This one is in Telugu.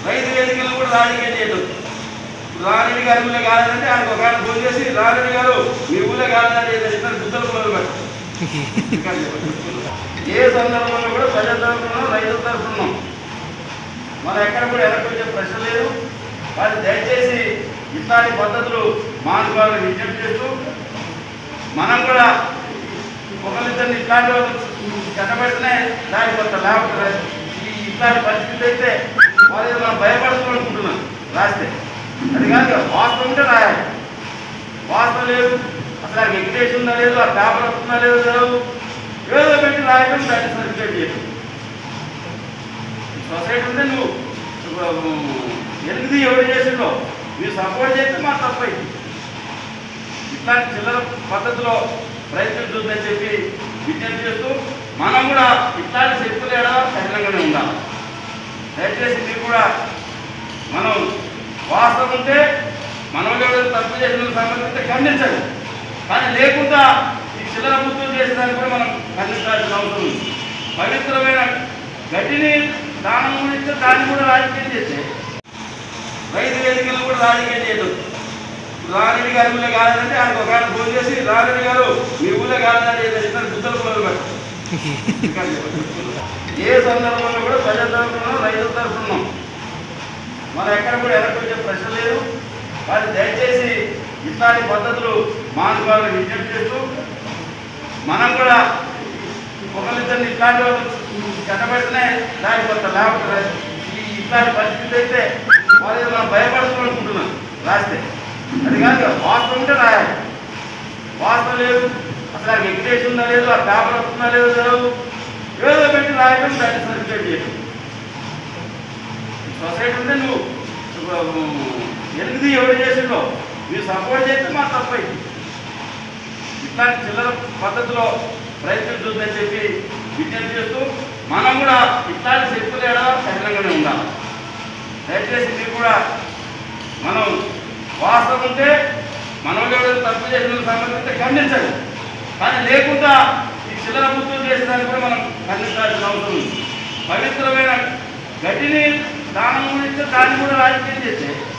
రైతు వేదికలను కూడా రాజకీయం చేయడం రారెడ్డి గారి ఊళ్ళో కాలేదంటే ఆయనకు ఒక ఆయన ఫోన్ చేసి రారెడ్డి గారు మీ ఊళ్ళో కాలేదంటే ఇద్దరు గుద్దలు మొదలు పెట్టారు ఏ సందర్భంలో కూడా ప్రజల తరఫున రైతుల తరఫున మనం ఎక్కడ కూడా వెనక్కి వచ్చే ప్రశ్న లేదు వాళ్ళు దయచేసి ఇట్లాంటి పద్ధతులు మానుకోవాలని విజ్ఞప్తి చేస్తూ మనం కూడా ఒకరిద్దరిని ఇట్లాంటి వాళ్ళు కట్టబెడితేనే దానికి కొంత లేకపోతే ఈ ఇట్లాంటి పరిస్థితి అయితే వాళ్ళు ఏదో మనం భయపడుతూ అనుకుంటున్నాం రాస్తే అది కాదు కదా, వాస్తవం ఉంటే రాయాలి వాస్తవం లేదు అసలు ఆ ఎగ్జిబిషన్ ఉందా లేదు ఆ పేపర్ వస్తుందా లేదు తెలియదు ఏదో పెట్టి రాయడం దాన్ని సర్టిఫికేట్ చేయడం సొసైటీ ఉంటే నువ్వు ఎనిమిది ఎవరు చేసిండో మీరు సపోర్ట్ చేస్తే మా తప్పైంది ఇట్లాంటి చిల్లర పద్ధతిలో ప్రయత్నించొద్దని చెప్పి విజ్ఞప్తి చేస్తూ మనం కూడా ఇట్లాంటి శక్తులు ఏడా సహనంగానే ఉండాలి దయచేసి మీరు కూడా మనం వాస్తవం ఉంటే మనం ఎవరైనా తప్పు చేసిన సంబంధించి ఖండించాలి కానీ లేకుండా ఈ చిల్లర బుద్ధులు చేసేదాన్ని కూడా మనం ఖండించాల్సిన అవసరం ఉంది పవిత్రమైన గడ్డిని దానం గురించి దాన్ని కూడా రాజకీయం చేసే రైతు వేదికలను కూడా రాజకీయం చేయడం రారెడ్డి గారి ఊళ్ళో కాలేదంటే ఆయనకు ఒక ఆయన ఫోన్ చేసి రారెడ్డి గారు మీ ఊళ్ళో కాలేదంటే ఇద్దరు గుద్దలు మొదలు పెట్టారు ఏ సందర్భంలో కూడా ప్రజల తరఫున రైతుల తరఫున మనం ఎక్కడ కూడా వెనక్కి వచ్చే ప్రశ్న లేదు వాళ్ళు దయచేసి ఇట్లాంటి పద్ధతులు మానుకోవాలని విజ్ఞప్తి చేస్తూ మనం కూడా ఒకరిద్దరిని ఇట్లాంటి వాళ్ళు కట్టబెడితేనే దానికి కొంత లేకపోతే ఈ ఇట్లాంటి పరిస్థితి అయితే వాళ్ళు ఏదో మనం భయపడుతూ అనుకుంటున్నాం రాస్తే అది కాదు కదా, వాస్తవం ఉంటే రాయాలి వాస్తవం లేదు అసలు ఆ ఎగ్జిబిషన్ ఉందా లేదు ఆ పేపర్ వస్తుందా లేదు తెలియదు ఏదో పెట్టి రాయడం దాన్ని సర్టిఫికేట్ చేయడం సొసైటీ ఉంటే నువ్వు ఎనిమిది ఎవరు చేసిండో మీరు సపోర్ట్ చేస్తే మా తప్పైంది ఇట్లాంటి చిల్లర పద్ధతిలో ప్రయత్నించొద్దని చెప్పి విజ్ఞప్తి చేస్తూ మనం కూడా ఇట్లాంటి శక్తులు ఏడా సహనంగానే ఉండాలి దయచేసి మీరు కూడా మనం వాస్తవం ఉంటే మనం ఎవరైనా తప్పు చేసిన సంబంధించి ఖండించాలి కానీ లేకుండా ఈ చిల్లర బుద్ధులు చేసేదాన్ని కూడా మనం ఖండించాల్సిన అవసరం ఉంది పవిత్రమైన గడ్డిని దానం గురించి దాన్ని కూడా రాజకీయం చేసే